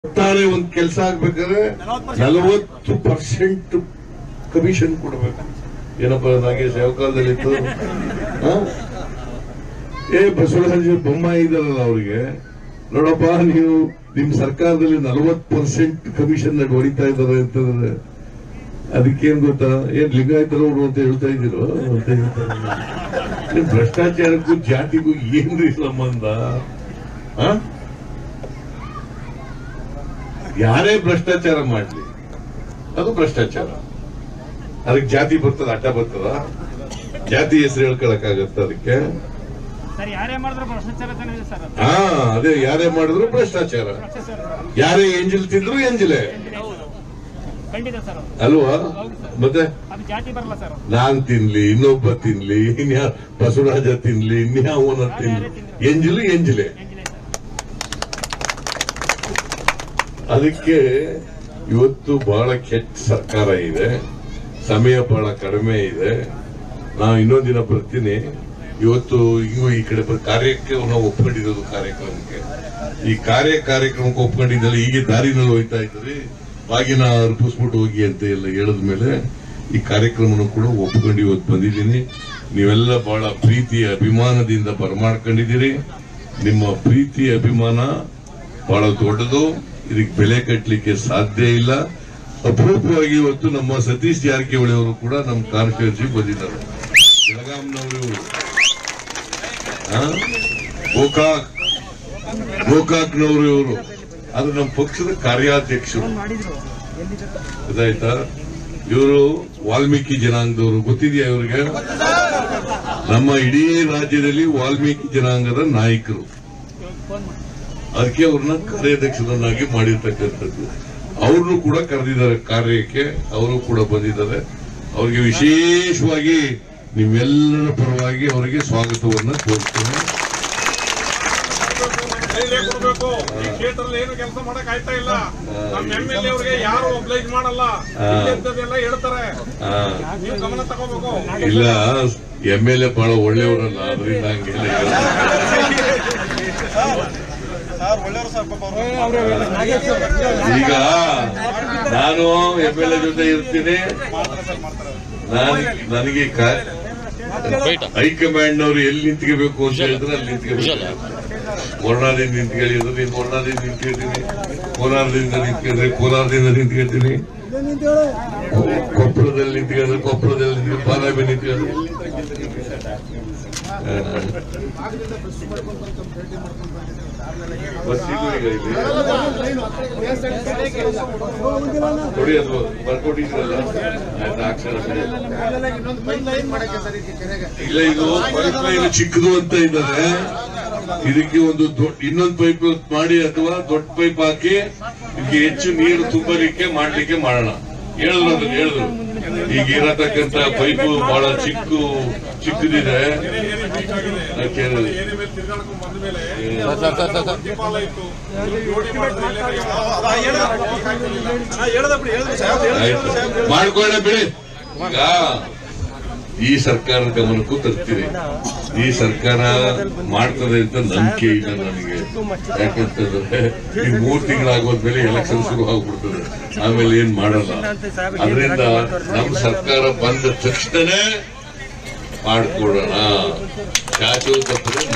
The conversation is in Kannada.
ಒಟ್ಟಾರೆ ಒಂದ್ ಕೆಲಸ ಆಗ್ಬೇಕಾದ್ರೆ ನಲವತ್ತು ಪರ್ಸೆಂಟ್ ಕಮಿಷನ್ ಕೊಡ್ಬೇಕು ಏನಪ್ಪ ನಾಗೇಶ್ ಯಾವ ಕಾಲದಲ್ಲಿ ಇತ್ತು ಆ? ಏ ಬಸವರಾಜ ಬೊಮ್ಮಾಯಿ ಇದಾರಲ್ಲ ಅವ್ರಿಗೆ ನೋಡಪ್ಪ ನೀವು ನಿಮ್ ಸರ್ಕಾರದಲ್ಲಿ ನಲವತ್ತು ಪರ್ಸೆಂಟ್ ಕಮಿಷನ್ ಹೊಡಿತಾ ಇದ್ದಾರೆ ಅಂತಂದ್ರೆ ಅದಕ್ಕೇನ್ ಗೊತ್ತಾ ಏನ್ ಲಿಂಗಾಯತರವ್ರು ಅಂತ ಹೇಳ್ತಾ ಇದ್ದೀರೋ ಅಂತ ಹೇಳ್ತಾರೆ ಏನ್ ಭ್ರಷ್ಟಾಚಾರಕ್ಕೂ ಜಾತಿಗೂ ಏನ್ರಿ ಸಂಬಂಧ ಆ? ಯಾರೇ ಭ್ರಷ್ಟಾಚಾರ ಮಾಡ್ಲಿ ಅದು ಭ್ರಷ್ಟಾಚಾರ ಅದಕ್ಕೆ ಜಾತಿ ಬರ್ತದ ಅಡ್ಡ ಬರ್ತದ ಜಾತಿ ಹೆಸರು ಹೇಳ್ಕೊಳಕ್ಕಾಗತ್ತ ಅದಕ್ಕೆ ಸರ್ ಯಾರೇ ಮಾಡಿದ್ರು ಭ್ರಷ್ಟಾಚಾರ ತಾನೇ ಇದೆ ಸರ್ ಅದು. ಹಾ ಅದೇ ಯಾರೇ ಮಾಡಿದ್ರು ಭ್ರಷ್ಟಾಚಾರ ಯಾರೇ ಎಂಜಿಲ್ ತಿಂದ್ರು ಎಂಜಿಲೆ ಖಂಡಿತ ಸರ್ ಅದು. ಅಲ್ವಾ ಮತ್ತೆ ಅದು ಜಾತಿ ಬರಲ್ಲ ಸರ್ ಅದು. ನಾನ್ ತಿನ್ಲಿ ಇನ್ನೊಬ್ಬ ತಿನ್ಲಿ ಇನ್ಯಾ ಬಸವರಾಜ ತಿನ್ಲಿ ಇನ್ಯಾವನ ತಿನ್ಲಿ ಎಂಜಿಲು ಎಂಜಿಲೆ ಎಂಜಿಲೆ ಸರ್ ಅದಕ್ಕೆ ಇವತ್ತು ಬಹಳ ಕೆಟ್ಟ ಸರ್ಕಾರ ಇದೆ ಸಮಯ ಬಹಳ ಕಡಿಮೆ ಇದೆ ನಾವು ಇನ್ನೊಂದಿನ ಬರ್ತೀನಿ ಇವತ್ತು ಹಿಂಗೂ ಈ ಕಡೆ ಬರ್- ಕಾರ್ಯಕ್ಕೆ ನಾವು ಒಪ್ಕೊಂಡಿರೋದು ಕಾರ್ಯಕ್ರಮಕ್ಕೆ ಈ ಕಾರ್ಯ ಕಾರ್ಯಕ್ರಮಕ್ಕೆ ಒಪ್ಕೊಂಡಿದ್ದಲ್ಲ ಹೀಗೆ ದಾರಿನಲ್ಲಿ ಹೋಯ್ತಾ ಇದ್ರಿ ಬಾಗಿನ ಅರ್ಪಿಸ್ಬಿಟ್ಟು ಹೋಗಿ ಅಂತ ಎಲ್ಲ ಹೇಳಿದ ಮೇಲೆ ಈ ಕಾರ್ಯಕ್ರಮನೂ ಕೂಡ ಒಪ್ಕೊಂಡು ಇವತ್ತು ಬಂದಿದ್ದೀನಿ ನೀವೆಲ್ಲ ಬಹಳ ಪ್ರೀತಿ ಅಭಿಮಾನದಿಂದ ಬರಮಾಡ್ಕೊಂಡಿದ್ದೀರಿ ನಿಮ್ಮ ಪ್ರೀತಿ ಅಭಿಮಾನ ಬಹಳ ದೊಡ್ಡದು ಇದಕ್ಕೆ ಬೆಲೆ ಕಟ್ಟಲಿಕ್ಕೆ ಸಾಧ್ಯ ಇಲ್ಲ ಅಪರೂಪವಾಗಿ ಇವತ್ತು ನಮ್ಮ ಸತೀಶ್ ಜಾರಕಿಹೊಳಿ ಅವರು ಕೂಡ ನಮ್ಮ ಕಾನ್ಸ್ಟಿಟ್ಯೂನ್ಸಿ ಬಂದಿದ್ದಾರೆ ಬೆಳಗಾಂನವರು ಇವರು ಆ? ಗೋಕಾಕ್ ಗೋಕಾಕ್ನವರು ಇವರು ಅದು ನಮ್ಮ ಪಕ್ಷದ ಕಾರ್ಯಾಧ್ಯಕ್ಷರು ಗೊತ್ತಾಯ್ತಾ ಇವರು ವಾಲ್ಮೀಕಿ ಜನಾಂಗದವರು ಗೊತ್ತಿದೆಯಾ ಇವರಿಗೆ ನಮ್ಮ ಇಡೀ ರಾಜ್ಯದಲ್ಲಿ ವಾಲ್ಮೀಕಿ ಜನಾಂಗದ ನಾಯಕರು ಅದಕ್ಕೆ ಅವ್ರನ್ನ ಕಾರ್ಯಾಧ್ಯಕ್ಷರನ್ನಾಗಿ ಮಾಡಿರ್ತಕ್ಕಂಥದ್ದು ಅವ್ರನ್ನು ಕೂಡ ಕರೆದಿದ್ದಾರೆ ಕಾರ್ಯಕ್ಕೆ ಅವರು ಕೂಡ ಬಂದಿದ್ದಾರೆ ಅವರಿಗೆ ವಿಶೇಷವಾಗಿ ನಿಮ್ಮೆಲ್ಲರ ಪರವಾಗಿ ಅವರಿಗೆ ಸ್ವಾಗತವನ್ನ ಕೋರ್ತೇನೆ ಧೈರ್ಯ ಕೊಡ್ಬೇಕು ಈ ಕ್ಷೇತ್ರದಲ್ಲಿ ಏನು ಕೆಲಸ ಮಾಡಕ್ ಆಯ್ತಾ ಇಲ್ಲ ನಮ್ಮ ಎಂ ಎಲ್ ಅವ್ರಿಗೆ ಯಾರು ಒಬ್ಲೈಜ್ ಮಾಡಲ್ಲ ಇಲ್ಲಿದ್ದದೆಲ್ಲ ಹೇಳ್ತಾರೆ ಆ, ನೀವು ಗಮನ ತಗೋಬೇಕು ಇಲ್ಲ ಎಂ ಎಲ್ ಎ ಬಹಳ ಒಳ್ಳೆಯವರಲ್ಲ ಅದರಿಂದ ಹಂಗೆಲ್ಲ ಹೇಳ್ತಾರೆ. ಈಗ ನಾನು ಎಂ ಎಲ್ ಎ ಜೊತೆ ಇರ್ತೀನಿ ನಾನು ನನಗೆ ಕಾ- ಹೈಕಮಾಂಡ್ ಅವರು ಎಲ್ಲಿ ನಿಂತ್ಕೋಬೇಕು ಅಂತ ಹೇಳಿದ್ರೆ ಅಲ್ಲಿ ನಿಂತ್ಕೋಬೇಕು ಕೊರೋನಾದಿಂದ ನಿಂತ್ಕೊಳ್ಳಿದ್ರೆ ನೀನು ಕೊರೋನಾದಿಂದ ನಿಂತ್ಕೊಳ್ತೀನಿ ಕೋಲಾರದಿಂದ ನಿಂತ್ಕೊಂಡ್ರೆ ಕೋಲಾರದಿಂದ ನಿಂತ್ಕೊಳ್ತೀನಿ ಕೊ- ಕೊಪ್ಪಳದಲ್ಲಿ ನಿಂತ್ಕೊಂಡ್ರೆ ಕೊಪ್ಪಳದಲ್ಲಿ ನಿಂತ್ಕೊಂಡು ಬಾದಾಮಿ ನಿಂತ್ಕೊಂಡ್ರೆ ಆ. ಬಸ್ ಇದು ಈಗ ಇಲ್ಲಿ. ಕೊಡಿ ಅದು ಬರ್ಕೊಟ್ಟಿದ್ರಲ್ಲ ಆಯ್ತು, ಅಕ್ಷರ ಸರಿ. ಇಲ್ಲ ಇದು ಪೈಪ್ ಲೈನ್ ಚಿಕ್ಕದು ಅಂತ ಇದ್ದಾರೆ ಇದಕ್ಕೆ ಒಂದು ದೊಡ್ಡ ಇನ್ನೊಂದು ಪೈಪ್ ಮಾಡಿ ಅಥವಾ ದೊಡ್ಡ ಪೈಪ್ ಹಾಕಿ ಇದಕ್ಕೆ ಹೆಚ್ಚು ನೀರು ತುಂಬಲಿಕ್ಕೆ ಮಾಡ್ಲಿಕ್ಕೆ ಮಾಡೋಣ ಹೇಳಿದ್ರು ಅದನ್ನ ಹೇಳಿದ್ರು ಈಗ ಇರತಕ್ಕಂತ ಪೈಪು ಬಹಳ ಚಿಕ್ಕ ಚಿಕ್ಕದಿದೆ ನಾನ್ ಕೇಳಿದೆ. ಏನೇ ಮೇಲೆ ತಿರ್ಗಾಡ್ಕೊಂಡ್ ಬಂದ ಮೇಲೆ ದೀಪಾಲ ಇತ್ತು ಜೋಡಿ ಮಾಡಿದ್ರೆ ಆಯ್ತು ಮಾಡ್ಕೊಳ್ಳ ಬಿಡಿ ಈಗ ಈ ಸರ್ಕಾರದ ಗಮನಕ್ಕೂ ತರ್ತೀರಿ ಈ ಸರ್ಕಾರ ಮಾಡ್ತದೆ ಅಂತ ನಂಬಿಕೆ ಇಲ್ಲ ನನಗೆ ಯಾಕಂತಂದ್ರೆ ಈ ಮೂರ್ ತಿಂಗಳಾಗೋದ್ಮೇಲೆ ಎಲೆಕ್ಷನ್ ಶುರು ಆಗ್ಬಿಡ್ತದೆ ಆಮೇಲೆ ಏನ್ ಮಾಡಲ್ಲ ಅದರಿಂದ ನಮ್ಮ ಸರ್ಕಾರ ಬಂದ ತಕ್ಷಣನೇ ಮಾಡ್ಕೊಡೋಣ ಚಾಚು ತಪ್ಪದೆ